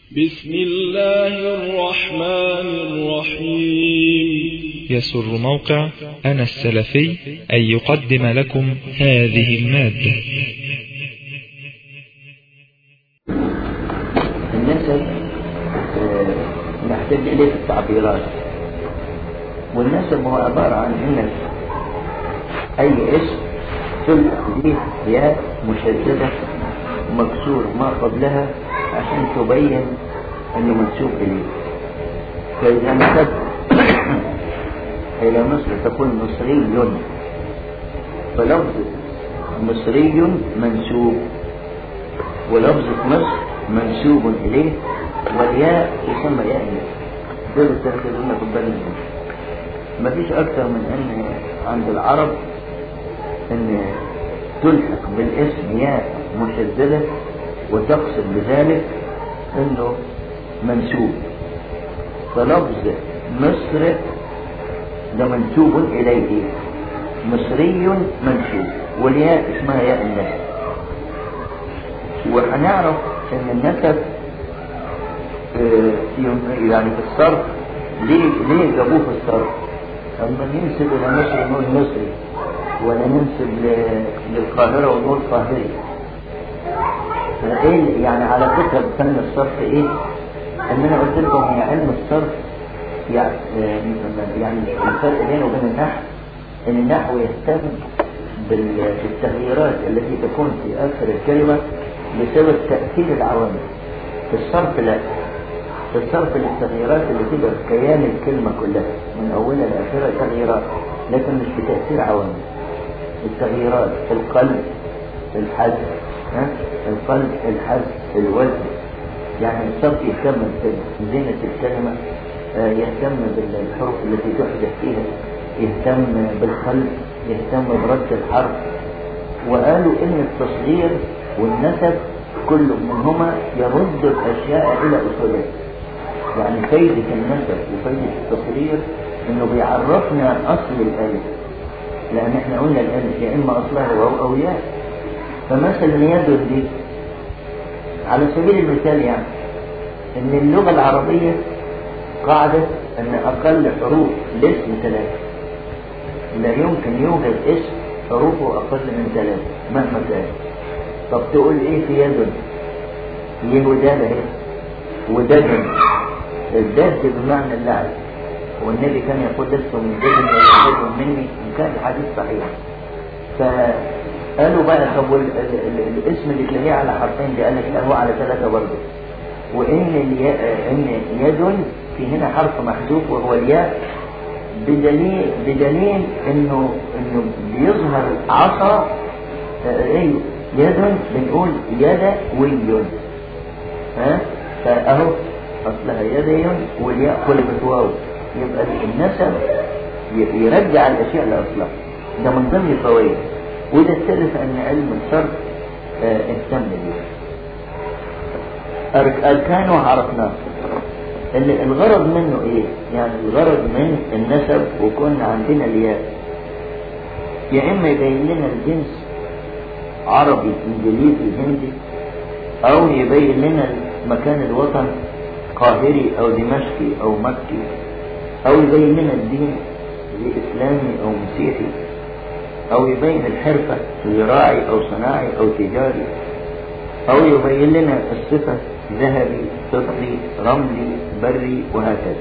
بسم الله الرحمن الرحيم يسر موقع أنا السلفي أن يقدم لكم هذه المادة النسب آه، نحتاج إليه في التعبيرات والنسب هو عبارة عن إنك أي اسم تلحق به ياء مشددة مكسور ما قبلها عشان تبين أنه منسوب إليه فإذا نسبت إلى مصر تقول مصري فلفظ مصري منسوب ولفظة مصر منسوب إليه والياء يسمى ياء الناس دول الثلاثة دول ناخد بالنا منهم مفيش أكثر من أن عند العرب أن تلحق بالاسم ياء مشددة وتقصد بذلك أنه منسوب فلفظ مصر ده منسوب إليه مصري منسوب والياء اسمها ياء النسب وهنعرف ان النسب آه، يعني في الصرف ليه ليه جابوه في الصرف؟ اما ننسب الى مصر نقول مصري ولا ننسب ل- للقاهره ونقول قاهري ايه يعني على فكره فن الصرف ايه؟ ان انا قلت لكم هي علم الصرف يعني آه، يعني الفرق بينه وبين النحو ان النحو يهتم بال- بالتغييرات التي تكون في اخر الكلمه بسبب تاثير العوامل في الصرف لا في الصرف للتغييرات اللي تبقى في كيان الكلمه كلها من اولها لاخرها تغييرات لكن مش بتاثير عوامل التغييرات القلب الحذف ها القلب الحذف الوزن يعني الصرف يهتم بزينة الكلمة آه، يهتم بالحروف التي تحدث فيها يهتم بالخلق يهتم برد الحرف وقالوا ان التصغير والنسب كل منهما يرد الاشياء الى اصولها يعني فايدة النسب وفايدة التصغير انه بيعرفنا اصل الالف لان احنا قلنا الالف يا اما اصلها واو او ياء فمثلا يد دي على سبيل المثال يعني ان اللغة العربية قاعدة ان اقل حروف الاسم ثلاثة لا يمكن يوجد اسم حروفه اقل من ثلاثة مهما كان طب تقول ايه في يد يهودان اهي وددن الدد بمعنى اللعب والنبي كان يقول لست من ددن ولا مني ان كان الحديث صحيح فقالوا بقى طب وال- ال- ال- الاسم اللي تلاقيه على حرفين ده قال لك لا هو على ثلاثة برضه وان الياء ان يد في هنا حرف محذوف وهو الياء بدليل بدليل انه انه بيظهر عصا آه، ايوه يد بنقول يد وي ها فاهو اصلها يدي والياء قلبت واو يبقى النسب ي- يرجع الاشياء لاصلها ده من ضمن الفوائد وده الثالث ان علم الصرف آه، اهتم به أرك- أركانه عرفناه ال- الغرض منه إيه؟ يعني الغرض من النسب وكنا عندنا الياء يا إما يبين لنا الجنس عربي إنجليزي هندي أو يبين لنا مكان الوطن قاهري أو دمشقي أو مكي أو يبين لنا الدين إسلامي أو مسيحي أو يبين الحرفة زراعي أو صناعي أو تجاري أو يبين لنا الصفة ذهبي فضي رملي بري وهكذا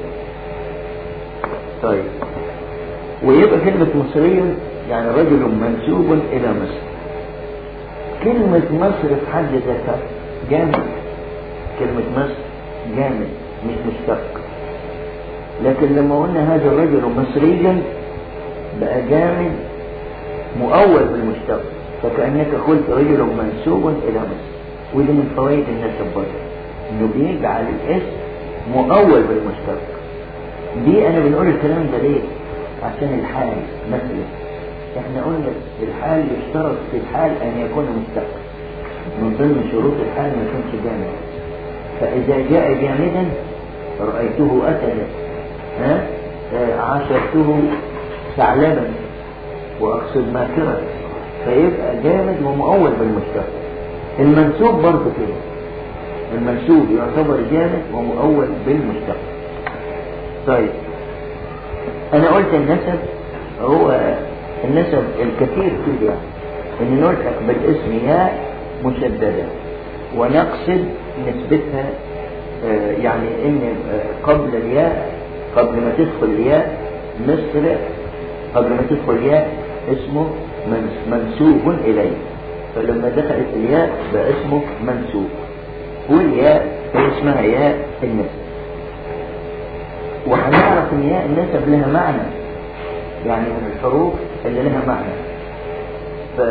طيب ويبقى كلمة مصري يعني رجل منسوب إلى مصر كلمة مصر في حد ذاتها جامد كلمة مصر جامد مش مشتق لكن لما قلنا هذا الرجل مصريا بقى جامد مؤول بالمشتق فكأنك قلت رجل منسوب إلى مصر ودي من فوائد النسب برضه انه بيجعل الاسم مؤول بالمشتق دي انا بنقول الكلام ده ليه عشان الحال مثلا احنا قلنا الحال يشترط في الحال ان يكون مشتق من ضمن شروط الحال ما يكونش جامد فاذا جاء جامدا رايته اسدا ها آه، عاشرته ثعلبا واقصد ماكرا فيبقى جامد ومؤول بالمشتق المنسوب برضه كده المنسوب يعتبر جامد ومؤول بالمشتق طيب انا قلت النسب هو النسب الكثير فيه يعني ان نلحق بالاسم ياء مشددة ونقصد نسبتها آه، يعني ان آه، قبل الياء قبل ما تدخل الياء مصر قبل ما تدخل الياء اسمه منس- منسوب اليه فلما دخلت الياء بقى اسمه منسوب والياء هي اسمها ياء النسب وهنعرف ان ياء النسب لها معنى يعني من الحروف اللي لها معنى ف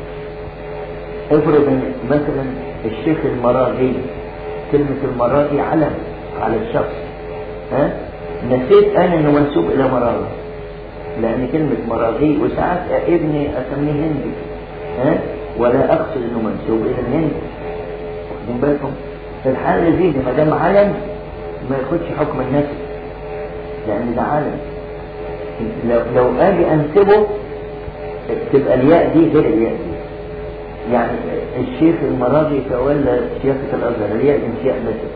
افرض ان مثلا الشيخ المراغي كلمة المراغي علم على الشخص ها نسيت انا انه منسوب الى مراغي لان كلمة مراغي وساعات ابني اسميه هندي ها ولا اقصد انه منسوب الى الهند واخدين بالكم في الحالة دي ما دام علم ما ياخدش حكم النسب لان ده علم لو لو اجي انسبه تبقى الياء دي غير الياء دي يعني الشيخ المراغي تولى سياسة الازهر الياء انشاء نسب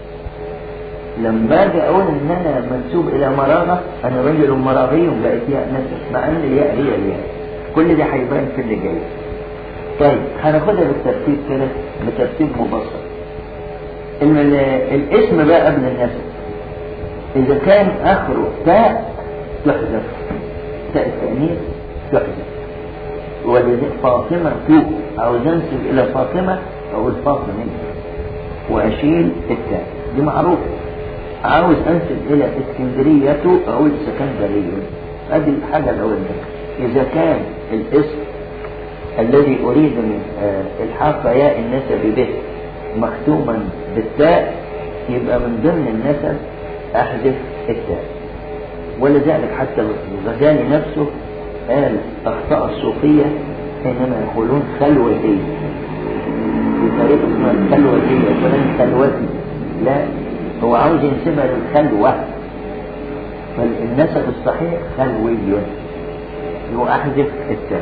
لما اجي اقول ان انا منسوب الى مراغه انا رجل مراغي بقت ياء نسب مع ان الياء هي الياء كل ده هيبان في اللي جاي طيب هناخدها بالترتيب كده بترتيب مبسط ان ال- الاسم بقى قبل النسب اذا كان اخره تاء تحذف تاء التأنيث تحذف ولذلك فاطمة فوق عاوز انسب الى فاطمة اقول فاطمة واشيل التاء دي معروفة عاوز انسب الى اسكندرية اقول اسكندرية ادي الحاجة الاولى اذا كان الاسم الذي اريد من آه، الحاق ياء النسب به مختوما بالتاء يبقى من ضمن النسب احذف التاء ولذلك حتى الغزالي نفسه قال اخطاء الصوفية حينما يقولون خلوتي في طريقة اسمها الخلوتي فلان خلوتي لا هو عاوز ينسبها للخلوة فالنسب الصحيح خلوي هو احذف التاء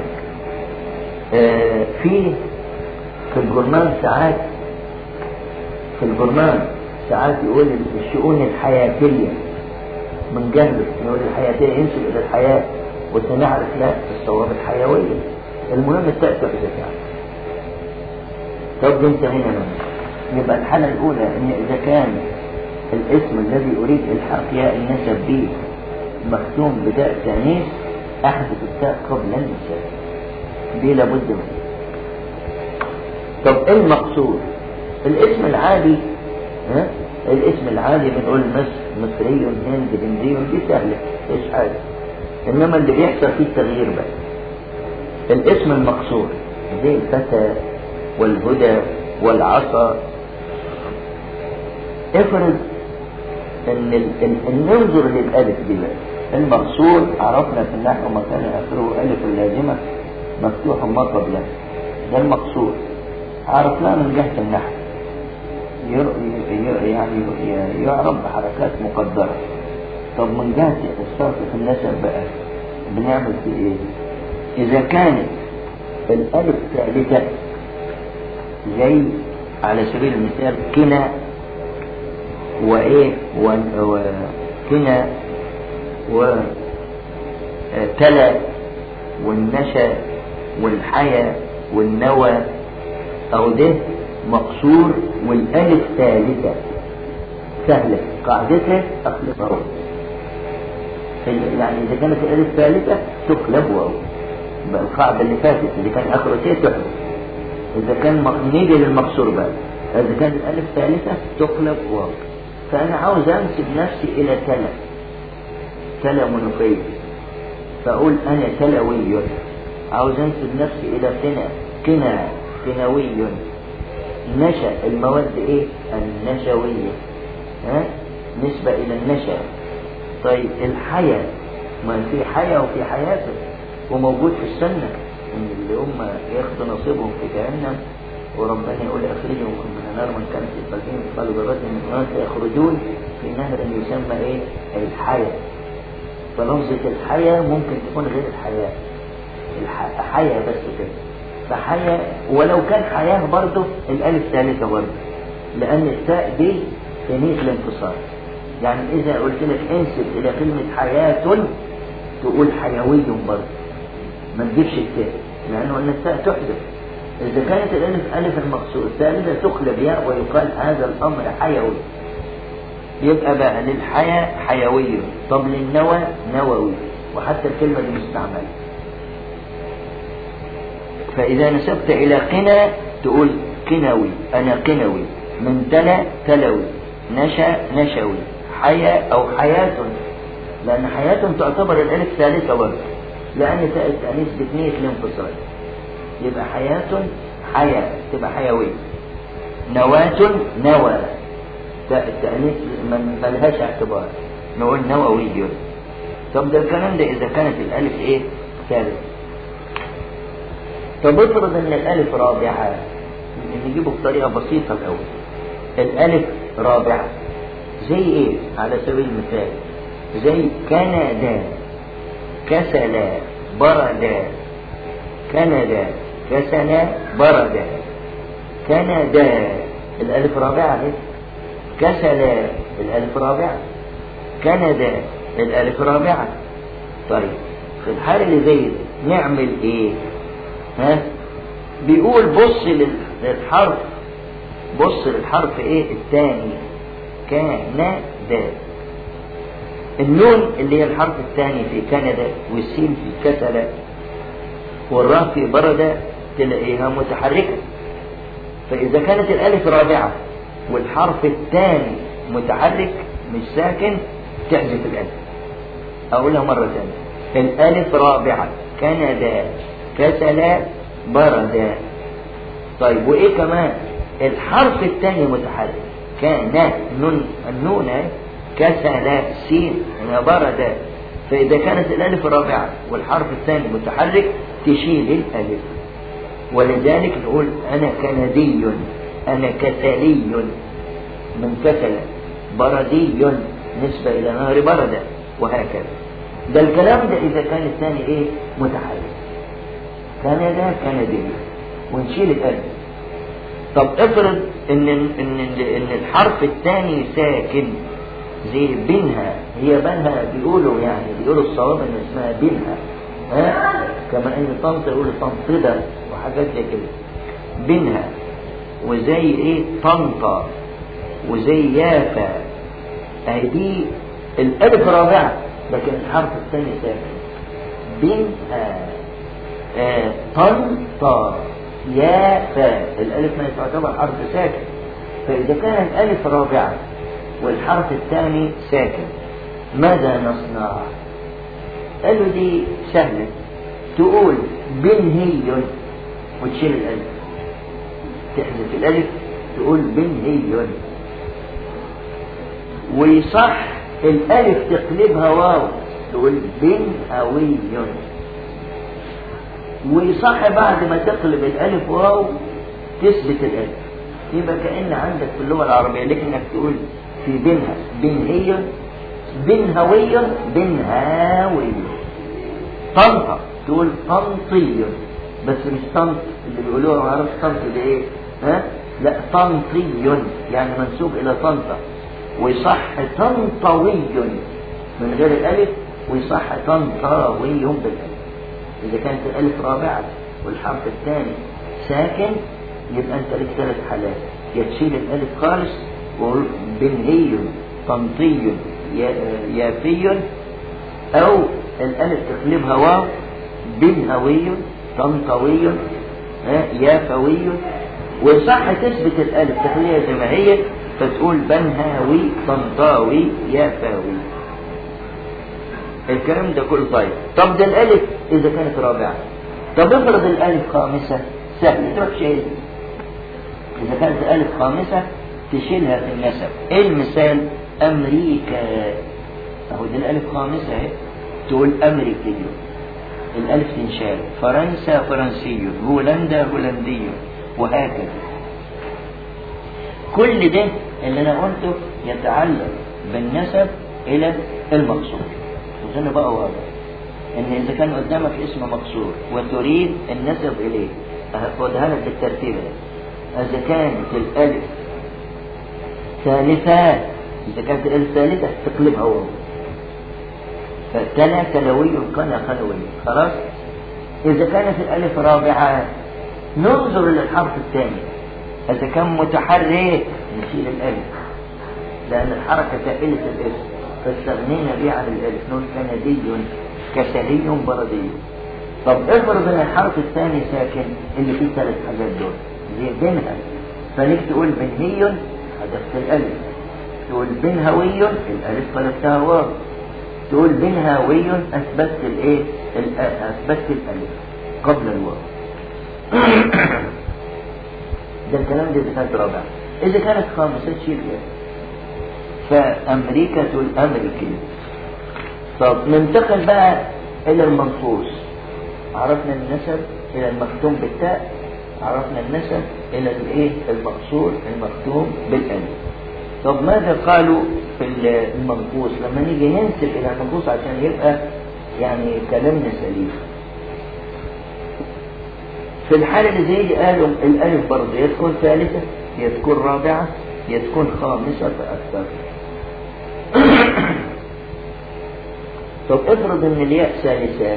آه، في في الجرنان ساعات في الجرنان ساعات يقول الشؤون الحياتية من جهله يقول الحياتية ينسب إلى الحياة وسنعرف لا الصواب الحيوية المهم التاء تحذف يعني طب دي انتهينا منه يبقى الحالة الأولى إن إذا كان الاسم الذي أريد إلحاق ياء النسب به مختوم بتاء تانيث أحذف التاء قبل النسب دي لابد منه طب ايه المقصود الاسم العادي ها الاسم العادي بنقول مصر مصري هند هندي دي سهلة مفيش حاجة انما اللي بيحصل فيه التغيير بقى الاسم المقصود زي الفتى والهدى والعصا افرض ان ال- ال- ال- ننظر للالف دي بقى المقصود عرفنا في النحو ما كان اخره الف اللازمه مفتوح ما قبله ده المقصود عرفناه من جهه النحو ير- ي- يعني ي- يعرف بحركات مقدره طب من جهه الصرف في النسب بقى بنعمل في ايه اذا كانت الالف ثالثه زي على سبيل المثال كنا وايه و- وكنا وتلا والنشا والحيا والنوى او ده مقصور والالف ثالثه سهله قاعدتها اخلص واو يعني اذا كانت الالف ثالثه تقلب واو يبقى القاعده اللي فاتت اللي كان اخره تاء تحذف إذا كان م- نيجي للمقصور بقى إذا كانت الألف ثالثة تقلب واو فأنا عاوز أنسب نفسي إلى تلا تلا منوفية فأقول أنا تلوي عاوز أنسب نفسي إلى كنا كنا كنوي نشا المواد إيه النشوية ها نسبة إلى النشا طيب الحياة ما في حياة وفي حياة وموجود في السنة ان اللي هم ياخدوا نصيبهم في جهنم وربنا يقول اخرجهم من النار من كان في قلبهم قالوا برجل من النار يخرجون في نهر يسمى ايه الحياة فلفظة الحياة ممكن تكون غير الحياة الح- حياة بس كده فحياة ولو كان حياة برضه الألف ثالثة برضه لأن التاء دي ثانية الانفصال يعني إذا قلت لك انسب إلى كلمة حياة تقول حيوي برضه ما تجيبش التاء لأنه أن التاء تحذف إذا كانت الألف ألف المقصود ثالثة تقلب ياء ويقال هذا الأمر حيوي يبقى بقى للحياة حيوي طب للنوى نووي وحتى الكلمة دي مستعملة فإذا نسبت إلى قنا تقول قنوي أنا قنوي من تلا تلوي نشا نشوي حياة أو حياة لأن حياة تعتبر الألف ثالثة برضه لأن تاء التأنيث بثنية الانفصال يبقى حياة حياة تبقى حيوية نواة نوى تاء التأنيث ما ملهاش اعتبار نقول نووي طب ده الكلام ده إذا كانت الألف إيه ثالثة طب افرض ان الالف رابعة نجيبه بطريقة بسيطة الاول الالف رابعة زي ايه على سبيل المثال زي كندا كسلا بردا كندا كسلا بردا كندا الالف رابعة ايه كسلا الالف رابعة كندا الالف رابعة طيب في الحالة اللي زي دي نعمل ايه ها بيقول بص للحرف بص للحرف ايه الثاني كندا النون اللي هي الحرف الثاني في كندا والسين في كسلة والراء في بردة تلاقيها متحركة فإذا كانت الألف رابعة والحرف الثاني متحرك مش ساكن تحذف الألف أقولها مرة ثانية الألف رابعة كندا كسل برد طيب وايه كمان الحرف الثاني متحرك كان نون النون كسل سين هنا برد فاذا كانت الالف الرابعه والحرف الثاني متحرك تشيل الالف ولذلك نقول انا كندي انا كسلي من كسل بردي نسبه الى نهر برد وهكذا ده الكلام ده اذا كان الثاني ايه متحرك كندا كندية ونشيل الألف طب افرض ان ان ان الحرف الثاني ساكن زي بنها هي بنها بيقولوا يعني بيقولوا الصواب ان اسمها بنها ها كما ان طنطا يقول طنطدة وحاجات زي كده بنها وزي ايه طنطا وزي يافا اهي دي الالف رابعه لكن الحرف الثاني ساكن بنها آه طنطا يا فا الالف ما تعتبر حرف ساكن فاذا كان الالف رابعه والحرف الثاني ساكن ماذا نصنع قالوا دي سهله تقول بنهي وتشيل الالف تحذف الالف تقول بنهي ويصح الالف تقلبها واو تقول بنهوي ويصح بعد ما تقلب الالف واو تثبت الالف يبقى كأن عندك في اللغة العربية لك انك تقول في بنها بنهي بنهوي بنهاوي طنطا تقول طنطي بس مش طنط اللي بيقولوها ما اعرفش طنط ده ايه ها لا طنطي يعني منسوب الى طنطا ويصح طنطوي من غير الالف ويصح طنطاوي بالالف إذا كانت الألف رابعة والحرف الثاني ساكن يبقى أنت لك ثلاث حالات يا تشيل الألف خالص وقول بنهي طنطي يافي أو الألف تقلبها واو بنهوي طنطوي يافوي وصح تثبت الألف تخليها زي ما هي فتقول بنهاوي طنطاوي يافاوي الكلام ده كله طيب طب ده الالف اذا كانت رابعه طب افرض الالف خامسه سهل تروح شيل اذا كانت الالف خامسه تشيلها في النسب ايه المثال امريكا اهو دي الالف خامسه اهي تقول امريكي الالف تنشال فرنسا فرنسي هولندا هولندي وهكذا كل ده اللي انا قلته يتعلق بالنسب الى المقصود وهنا بقى واضح ان اذا كان قدامك اسم مقصور وتريد النسب اليه هاخدها لك بالترتيب اذا كانت الالف ثالثة إذا كانت الألف ثالثة تقلبها واو فتلا تلوي قنا خلوي خلاص إذا كانت الألف رابعة ننظر للحرف الثاني إذا كان متحرك نشيل الألف لأن الحركة سائلة الاسم فاستغنينا به عن الألف نقول كندي كسلي بردي طب افرض ان الحرف الثاني ساكن اللي فيه ثلاث حاجات دول زي بينها فليك تقول بنهي حذفت الالف تقول بنهوي الالف قلبتها واو تقول بنهاوي اثبتت الايه ال- اثبتت الالف قبل الواو ده الكلام ده اذا كانت رابعه اذا كانت خامسه تشيل ايه فامريكا تقول امريكي طب ننتقل بقى الى المنصوص عرفنا النسب الى المختوم بالتاء عرفنا النسب الى الايه المقصور المختوم بالالف طب ماذا قالوا في المنقوص لما نيجي ننسب الى المنقوص عشان يبقى يعني كلامنا سليم في الحالة اللي زي دي قالوا الألف برضه يا تكون ثالثة يا تكون رابعة يا تكون خامسة فأكثر طب افرض ان الياء ثالثة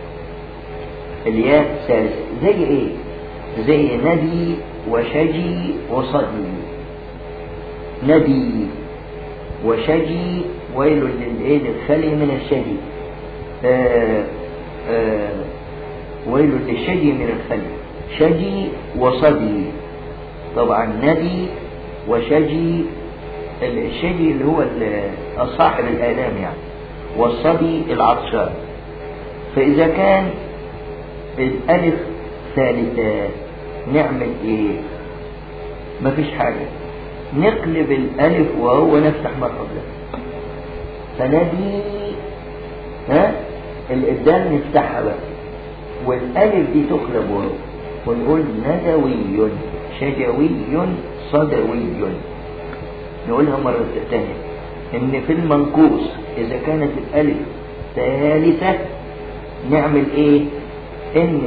الياء ثالثة زي ايه زي ندي وشجي وصدي ندي وشجي ويل للايه للخلي من الشجي آآ آآ ويل للشجي من الخلي شجي وصدي طبعا ندي وشجي الشجي اللي هو صاحب الآلام يعني والصبي العطشان فإذا كان الألف ثالثة نعمل إيه؟ مفيش حاجة نقلب الألف وهو نفتح ما قبله فنبي ها الإبدال نفتحها بقى والألف دي تقلب وهو ونقول ندوي شجوي صدوي نقولها مرة ثانية إن في المنقوص إذا كانت الألف ثالثة نعمل إيه؟ إن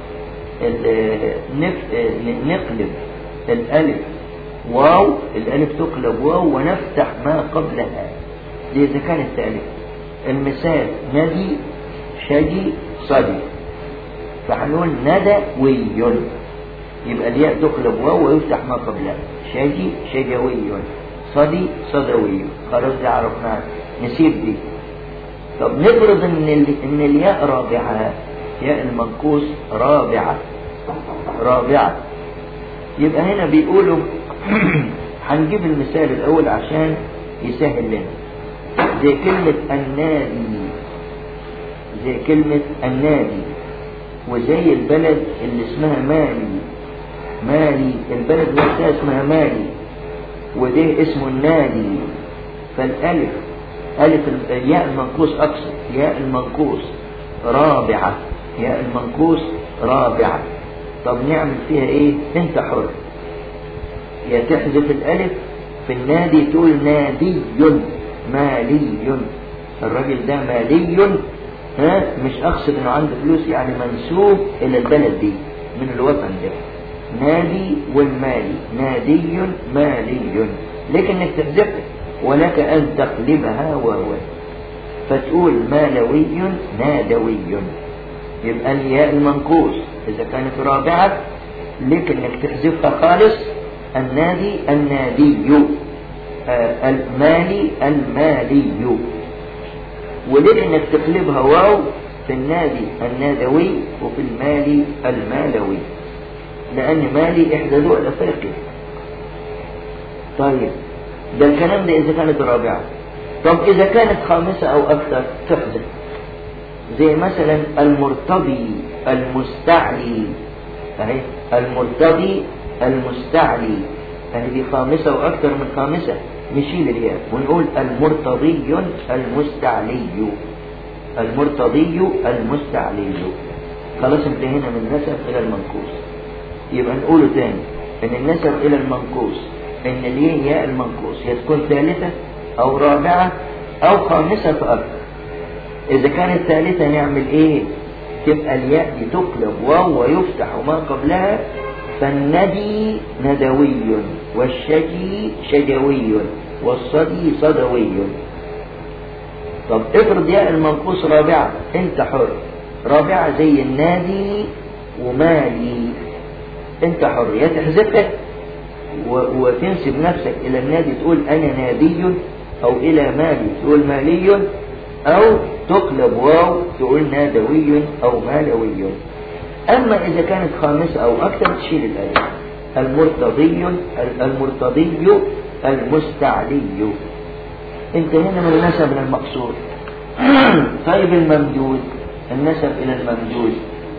نقلب الألف واو الألف تقلب واو ونفتح ما قبلها دي إذا كانت ثالثة المثال ندي شجي صدي فهنقول ندوي يبقى الياء تقلب واو ويفتح ما قبلها شجي شجوي صدي صدوي خلاص دي عرفناها نسيب دي طب نفرض ان ال... ان الياء رابعه ياء المنقوص رابعه رابعه يبقى هنا بيقولوا هنجيب المثال الاول عشان يسهل لنا زي كلمة النادي زي كلمة النادي وزي البلد اللي اسمها مالي مالي البلد نفسها اسمها مالي وده اسمه النادي فالالف الف الياء المنقوص اقصد ياء المنقوص رابعه ياء المنقوص رابعه طب نعمل فيها ايه انت حر يا تحذف الالف في النادي تقول نادي مالي الراجل ده مالي ها مش اقصد انه عنده فلوس يعني منسوب الى البلد دي من الوطن ده نادي والمالي نادي مالي لكن انك تحذفها ولك ان تقلبها وهو فتقول مالوي نادوي يبقى الياء المنقوص اذا كانت رابعه لك انك تحذفها خالص النادي النادي آه المالي المالي ولك انك تقلبها واو في النادي النادوي وفي المالي المالوي لأن مالي إحدى دول أفريقيا طيب ده الكلام ده إذا كانت رابعة طب إذا كانت خامسة أو أكثر تحذف زي مثلا المرتضي المستعلي أهي المرتضي المستعلي أهي دي خامسة وأكثر من خامسة نشيل الياء ونقول المرتضي المستعلي المرتضي المستعلي خلاص انتهينا من النسب إلى المنقوص يبقى نقوله تاني ان النسب الى المنقوص ان الياء ياء المنقوص يا تكون ثالثة او رابعة او خامسة فاكثر اذا كانت ثالثة نعمل ايه تبقى الياء دي تقلب واو ويفتح ما قبلها فالندي ندوي والشجي شجوي والصدي صدوي طب افرض ياء المنقوص رابعة انت حر رابعة زي النادي ومالي انت حر يا تحذفها و- وتنسب نفسك الى النادي تقول انا نادي او الى مالي تقول مالي او تقلب واو تقول نادوي او مالوي اما اذا كانت خامسة او اكثر تشيل الالف المرتضي المرتضي المستعلي انتهينا من النسب للمقصود طيب الممدود النسب الى الممدود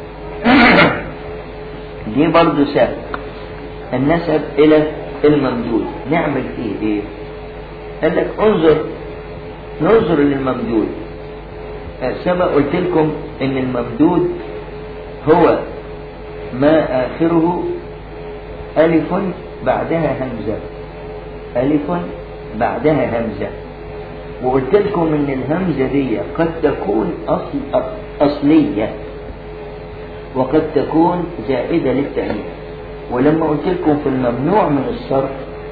دي برضه سهل النسب الى الممدود نعمل فيه ايه قال لك انظر ننظر للممدود آه، سبق قلت لكم ان الممدود هو ما اخره الف بعدها همزه الف بعدها همزه وقلت لكم ان الهمزه دي قد تكون اصل اصليه وقد تكون زائده للتأنيث ولما قلت لكم في الممنوع من الصرف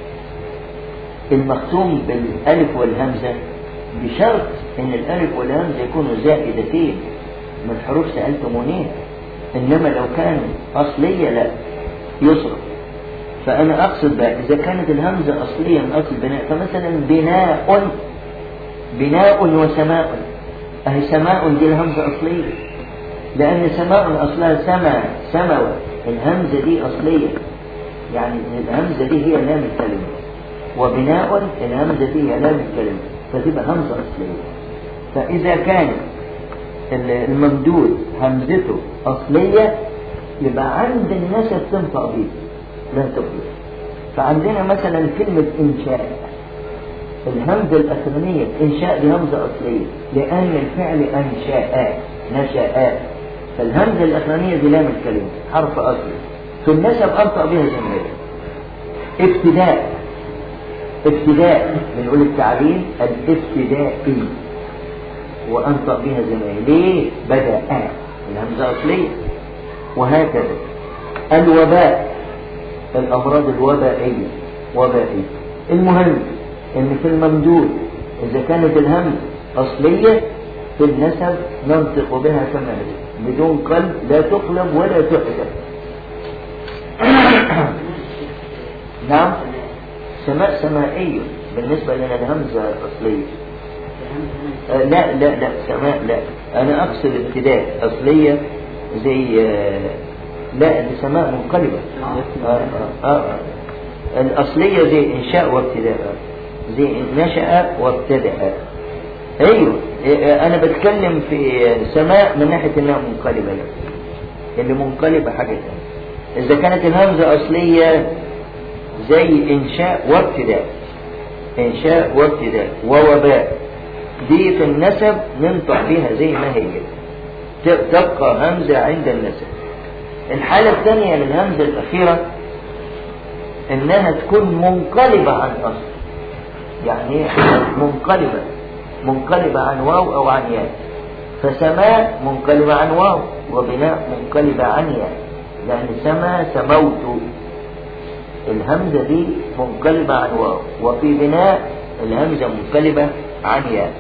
المختوم بالالف والهمزه بشرط ان الالف والهمزه يكونوا زائدتين من حروف سالتمونيه انما لو كانوا اصليه لا يصرف فانا اقصد بقى اذا كانت الهمزه اصليه من اصل بناء فمثلا بناء بناء وسماء اهي سماء دي الهمزه اصليه لان سماء اصلها سما سموى الهمزه دي اصليه يعني الهمزه دي هي لام الكلمه وبناء الهمزه دي هي لام الكلمه فتبقى همزه اصليه فاذا كان الممدود همزته اصليه يبقى عند النسب تنطق بيه لا تقبل فعندنا مثلا كلمه انشاء الهمزه الاخرانيه انشاء دي همزه اصليه لان الفعل انشاء نشاء فالهمزه الاخرانيه دي لام الكلمه حرف اصلي في النسب انطق بها جمله ابتداء ابتداء بنقول التعليم الابتدائي وانطق بها زمان ليه بدا الهمزه اصليه وهكذا الوباء الامراض الوبائيه وبائيه المهم ان في الممدود اذا كانت الهمزه اصليه في النسب ننطق بها كما هي بدون قلب لا تقلب ولا تحذف نعم سماء سمائية بالنسبة لنا الهمزة أصلية آه لا لا لا سماء لا أنا أقصد ابتداء أصلية زي آه لا دي سماء منقلبة آه آه آه آه. الأصلية زي إنشاء وابتداء زي نشأ وابتدأ أيوه أنا بتكلم في سماء من ناحية إنها منقلبة يعني. اللي منقلبة حاجة تانية إذا كانت الهمزة أصلية زي إنشاء وابتداء إنشاء وابتداء ووباء دي في النسب ننطق بيها زي ما هي تبقى همزة عند النسب الحالة الثانية للهمزة الأخيرة إنها تكون منقلبة عن أصل يعني منقلبة منقلبة عن واو أو عن ياء فسماء منقلبة عن واو وبناء منقلبة عن ياء لأن سما سموت الهمزة دي منقلبة عن واو وفي بناء الهمزة منقلبة عن ياء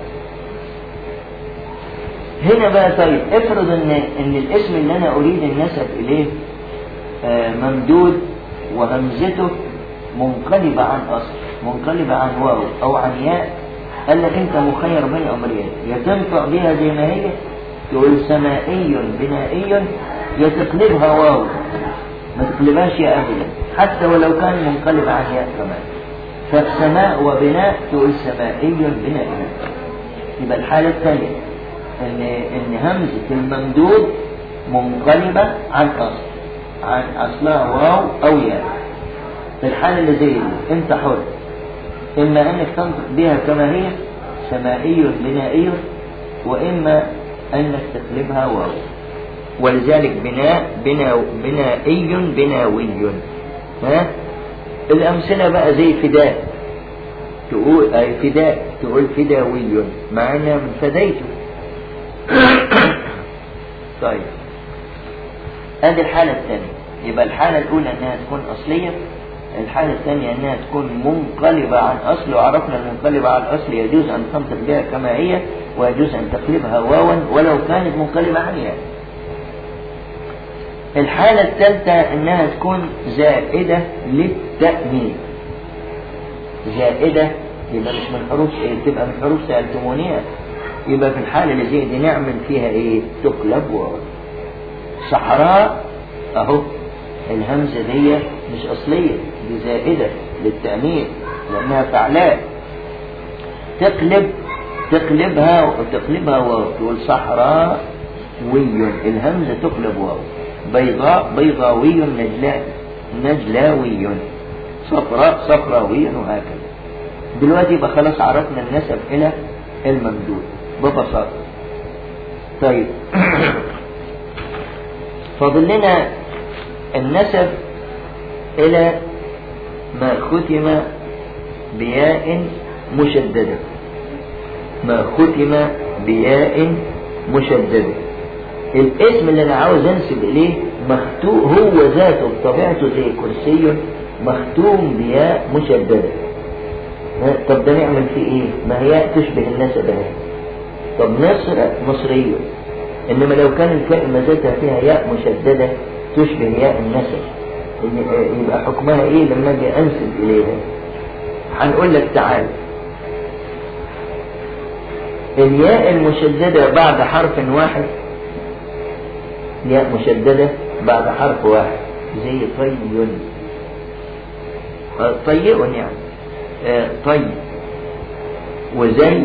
هنا بقى طيب افرض ان ان الاسم اللي انا اريد النسب اليه آه ممدود وهمزته منقلبة عن اصل منقلبة عن واو او عن ياء قال لك انت مخير بين امرين يا تنطق بها زي ما هي تقول سمائي بنائي يا تقلبها واو ما تقلبهاش يا ابدا حتى ولو كان منقلب عن ياء كمان فالسماء وبناء تقول سمائي بنائي يبقى الحالة الثانية ان ان همزة الممدود منقلبة عن اصل عن اصلها واو او ياء في الحالة اللي زي دي انت حر اما انك تنطق بها كما هي سمائي بنائي واما انك تقلبها واو ولذلك بناء بناء بنائي بناوي ها الأمثلة بقى زي فداء تقول أي فداء تقول فداوي مع أنها من فديته طيب هذه الحالة الثانية يبقى الحالة الأولى أنها تكون أصلية الحالة الثانية انها تكون منقلبة عن اصل وعرفنا المنقلبة عن الاصل يجوز ان تنطق بها كما هي ويجوز ان تقلبها واوا ولو كانت منقلبة عن ياء الحالة الثالثة انها تكون زائدة للتأمين زائدة يبقى مش من حروف ايه تبقى من حروف سألتمونيها يبقى في الحالة اللي زي دي نعمل فيها ايه تقلب واو صحراء اهو الهمزة دي مش اصلية دي زائدة للتأمين لانها فعلاء تقلب تقلبها وتقلبها واو تقول صحراء وي الهمزة تقلب واو بيضاء بيضاوي نجلاء نجلاوي صفراء صفراوي وهكذا دلوقتي يبقى خلاص عرفنا النسب الى الممدود ببساطة طيب فاضل لنا النسب الى ما ختم بياء مشددة ما ختم بياء مشددة الاسم اللي انا عاوز انسب اليه مختوم هو ذاته بطبيعته زي كرسي مختوم بياء مشددة طب ده نعمل فيه ايه ما هي تشبه النسب اهي طب مصر مصرية انما لو كان الكلمة ذاتها فيها ياء مشددة تشبه ياء النسب يبقى حكمها ايه لما اجي انسب اليها هنقول لك تعال الياء المشددة بعد حرف واحد ياء مشددة بعد حرف واحد زي طي طيء يعني آه طي وزي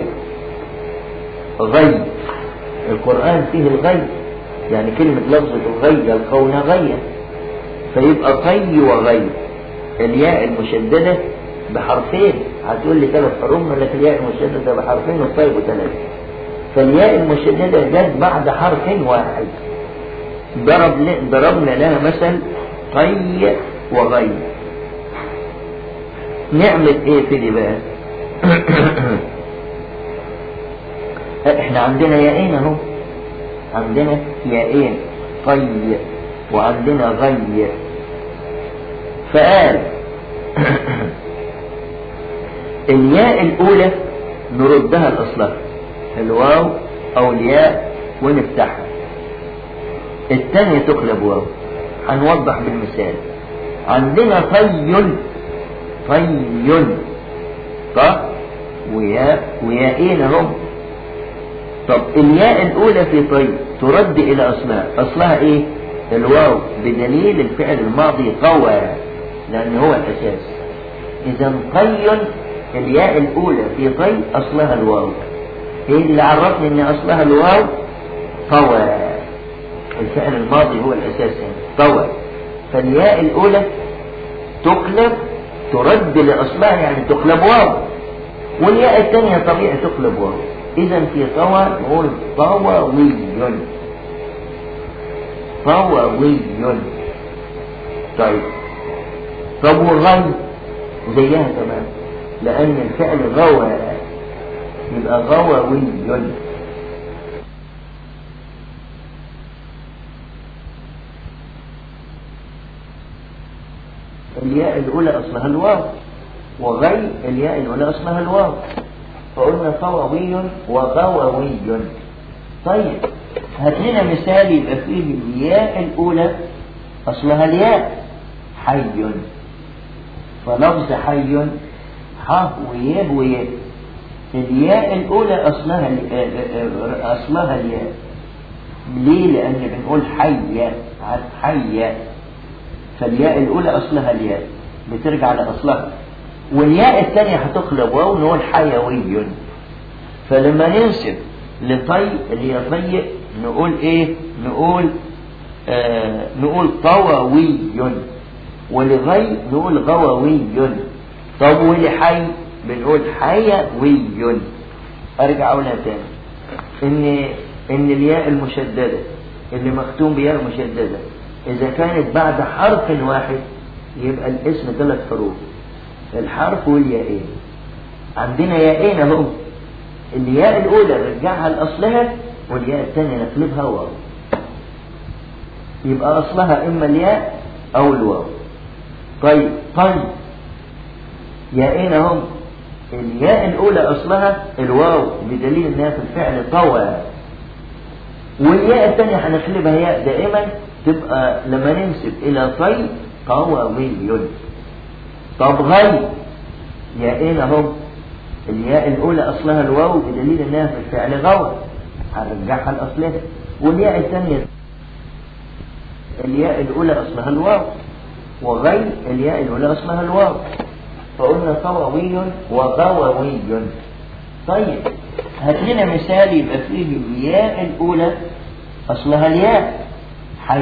غي القرآن فيه الغي يعني كلمة لفظة الغي الكون غيا فيبقى طي وغي الياء المشددة بحرفين هتقول لي ثلاث حروف لك الياء المشددة بحرفين والطيب ثلاثة فالياء المشددة جت بعد حرف واحد ضرب ضربنا لها مثل طي وغي نعمل ايه في دي بقى احنا عندنا ياءين اهو عندنا ياءين طي وعندنا غي فقال الياء الاولى نردها لاصلها الواو او الياء ونفتحها الثانية تقلب واو هنوضح بالمثال عندنا طي طي ط وياء وياءين هم طب الياء الأولى في طي ترد إلى أصلها أصلها إيه الواو بدليل الفعل الماضي قوى لأن هو الأساس إذا طي الياء الأولى في طي أصلها الواو إيه اللي عرفني إن أصلها الواو طوى الفعل الماضي هو الأساس يعني طوى فالياء الأولى تقلب ترد لأصلها يعني تقلب واو والياء الثانية طبيعي تقلب واو إذا في طوى نقول طووي طووي طيب طب وغي زيها كمان لأن الفعل غوى يبقى غووي الياء الأولى أصلها الواو وغي الياء الأولى أصلها الواو فقلنا طووي وغووي طيب هات لنا مثال يبقى فيه الياء الأولى أصلها الياء حي فلفظ حي ح وياء وياء الياء الأولى أصلها أصلها الياء ليه؟ لأن بنقول حي حي فالياء الأولى أصلها الياء بترجع لأصلها والياء الثانية هتقلب واو نقول حيوي فلما ننسب لطي اللي هي طي نقول ايه نقول آه نقول طووي ولغي نقول غووي طب ولحي بنقول حيوي ارجع اقولها تاني ان ان الياء المشددة اللي مختوم بياء مشددة إذا كانت بعد حرف واحد يبقى الاسم ثلاث حروف الحرف والياءين عندنا ياءين اهو الياء الأولى نرجعها لأصلها والياء الثانية نقلبها واو يبقى أصلها إما الياء أو الواو طيب طيب ياءين هم الياء الأولى أصلها الواو بدليل إنها في الفعل طوى والياء الثانية هنقلبها ياء دائما تبقى لما ننسب إلى طي طووي طب غي ياءين هم الياء الأولى أصلها الواو بدليل إنها في الفعل غوى هنرجعها لأصلها والياء الثانية الياء الأولى أصلها الواو وغي الياء الأولى أصلها الواو فقلنا طووي وغووي طيب هات لنا مثال يبقى فيه الياء الأولى أصلها الياء حي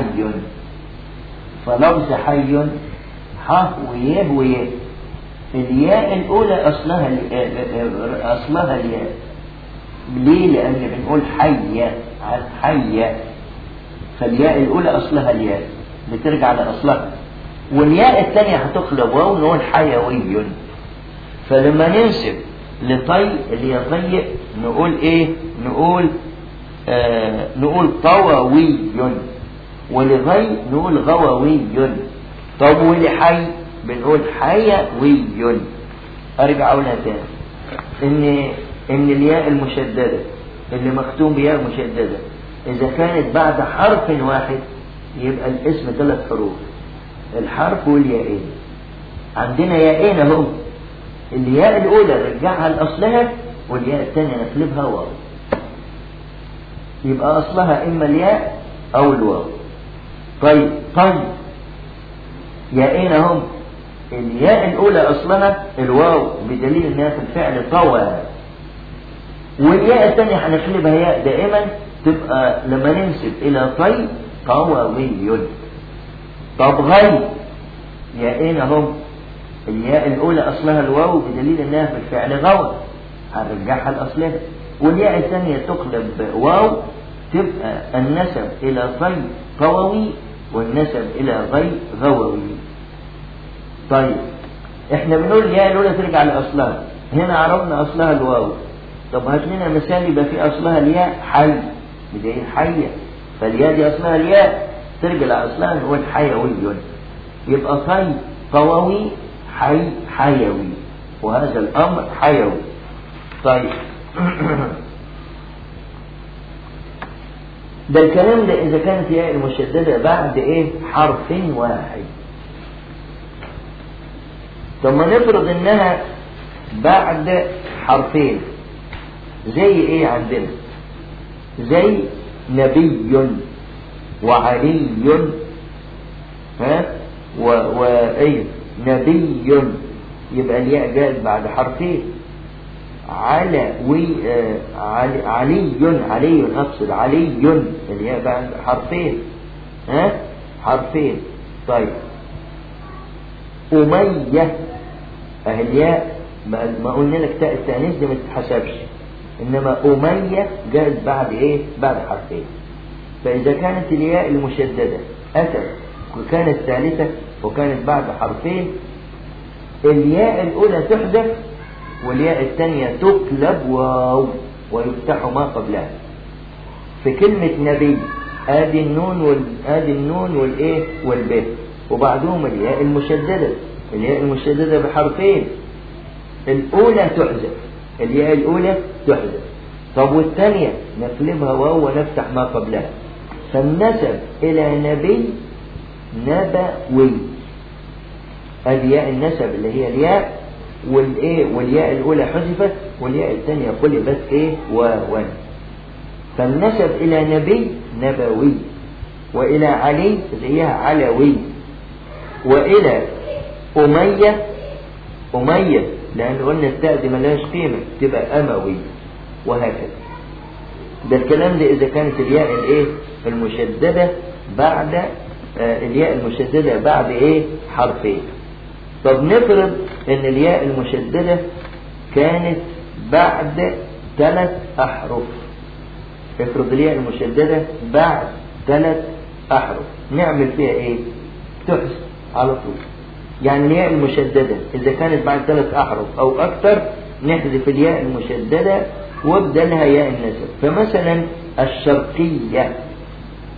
فلفظ حي ح ويه ويه الياء الأولى أصلها أصلها الياء ليه؟ لأن بنقول حية عن حية فالياء الأولى أصلها الياء بترجع لأصلها والياء الثانية هتقلب واو نقول حيوي فلما ننسب لطي اللي هي طي نقول ايه نقول آه نقول طووي ولغي نقول غووي طب ولحي بنقول حيوي ارجع اقولها تاني ان ان الياء المشدده اللي مختوم بياء مشدده اذا كانت بعد حرف واحد يبقى الاسم ثلاث حروف الحرف والياءين عندنا ياءين اهو الياء الاولى نرجعها لاصلها والياء الثانيه نقلبها واو يبقى اصلها اما الياء او الواو طيب طيب ياءين هم الياء الاولى اصلها الواو بدليل انها في الفعل طوى والياء الثانيه هنقلبها ياء دائما تبقى لما ننسب الى طي طووي طب غي ياءين هم الياء الأولى أصلها الواو بدليل أنها في الفعل غوى هنرجعها لأصلها والياء الثانية تقلب واو تبقى النسب إلى طي طووي والنسب إلى غي غووي طيب احنا بنقول الياء الأولى ترجع لأصلها هنا عرفنا أصلها الواو طب هات لنا مثال يبقى في أصلها الياء حي بدليل حية فالياء دي أصلها الياء ترجع لأصلها نقول حيوي يبقى طي طووي حي حيوي وهذا الأمر حيوي طيب ده الكلام ده إذا كانت ياء المشددة بعد إيه حرف واحد ثم نفرض إنها بعد حرفين زي إيه عندنا زي نبي وعلي ها و وإيه نبي يبقى الياء جاءت بعد حرفين على وي آه علي علي علي اقصد علي الياء بعد حرفين ها حرفين طيب أمية أهي الياء ما قلنا لك تاء التأنيث دي ما تتحسبش إنما أمية جاءت بعد إيه؟ بعد حرفين فإذا كانت الياء المشددة أتت وكانت ثالثة وكانت بعد حرفين الياء الأولى تحذف والياء الثانية تقلب واو ويفتح ما قبلها في كلمة نبي آدي النون وال آدي النون والإيه والب وبعدهم الياء المشددة الياء المشددة بحرفين الأولى تحذف الياء الأولى تحذف طب والثانية نقلبها واو ونفتح ما قبلها فالنسب إلى نبي نبوي ادي ياء النسب اللي هي الياء والايه والياء الاولى حذفت والياء الثانيه قلبت ايه واوا فالنسب الى نبي نبوي والى علي زيها علوي والى اميه اميه لان قلنا التاء دي ملهاش قيمه تبقى اموي وهكذا ده الكلام ده اذا كانت الياء الايه المشدده بعد الياء المشددة بعد ايه حرفين طب نفرض ان الياء المشددة كانت بعد ثلاث احرف افرض الياء المشددة بعد ثلاث احرف نعمل فيها ايه تحس على طول يعني الياء المشددة اذا كانت بعد ثلاث احرف او اكثر نحذف الياء المشددة وابدلها ياء النسب فمثلا الشرقية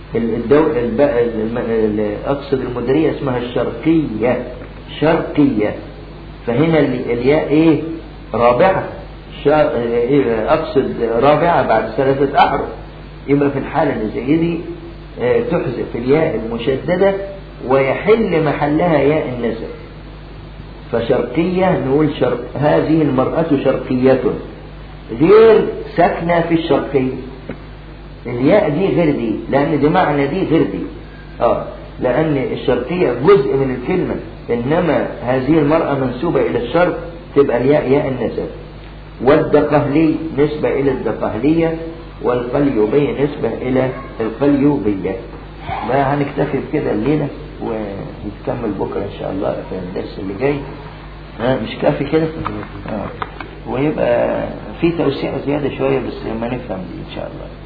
الدولة الب... الم... ال- أقصد المديرية اسمها الشرقية شرقية فهنا ال- الياء إيه رابعة شا... إيه أقصد رابعة بعد ثلاثة أحرف يبقى في الحالة اللي زي دي آه، تحذف الياء المشددة ويحل محلها ياء النسب فشرقية نقول شرق هذه المرأة شرقية غير ساكنة في الشرقية الياء دي غير دي لأن دي معنى دي غير دي اه لأن الشرقية جزء من الكلمة إنما هذه المرأة منسوبة إلى الشرق تبقى الياء ياء النسب والدقهلي نسبة إلى الدقهلية والقليوبية نسبة إلى القليوبية ما هنكتفي بكده الليلة ونكمل بكرة إن شاء الله في الدرس اللي جاي ها مش كافي كده آه. ويبقى في توسيع زيادة شوية بس ما نفهم دي إن شاء الله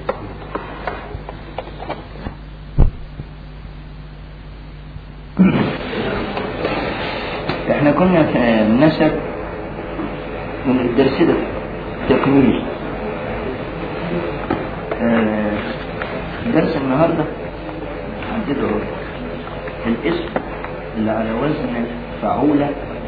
احنا كنا في النسب من الدرس ده تكميل آه، درس النهاردة عندنا هو الاسم اللي على وزن فعولة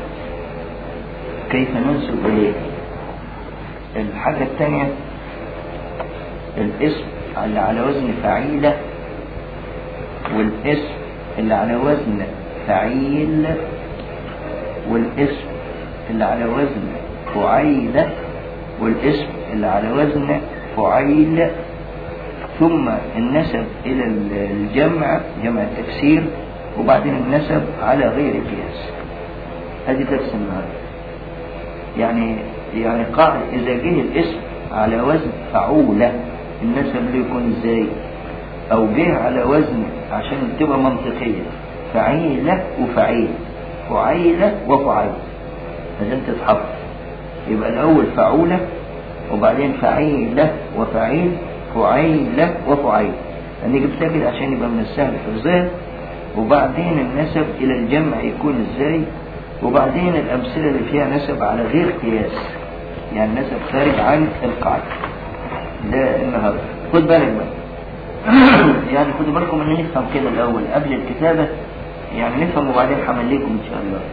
كيف ننسب إليه الحاجة الثانية الاسم اللي على وزن فعيلة والاسم اللي على وزن فعيل والاسم اللي على وزن فعيلة والاسم اللي على وزن فعيل ثم النسب إلى الجمع جمع التكسير وبعدين النسب على غير قياس هذه درس النهارده يعني يعني قاعدة إذا جه الاسم على وزن فعولة النسب له يكون ازاي أو جه على وزن عشان تبقى منطقية فعيلة وفعيل فعيلة وفعيل لازم تتحفظ يبقى الأول فعولة وبعدين فعيلة وفعيل فعيلة وفعيل أنا جبتها كده عشان يبقى من السهل حفظها وبعدين النسب إلى الجمع يكون إزاي وبعدين الأمثلة اللي فيها نسب على غير قياس يعني نسب خارج عن القاعدة ده النهاردة خد بالك بقى يعني خدوا بالكم ان نفهم كده الأول قبل الكتابة يعني نفهم وبعدين حمليكم إن شاء الله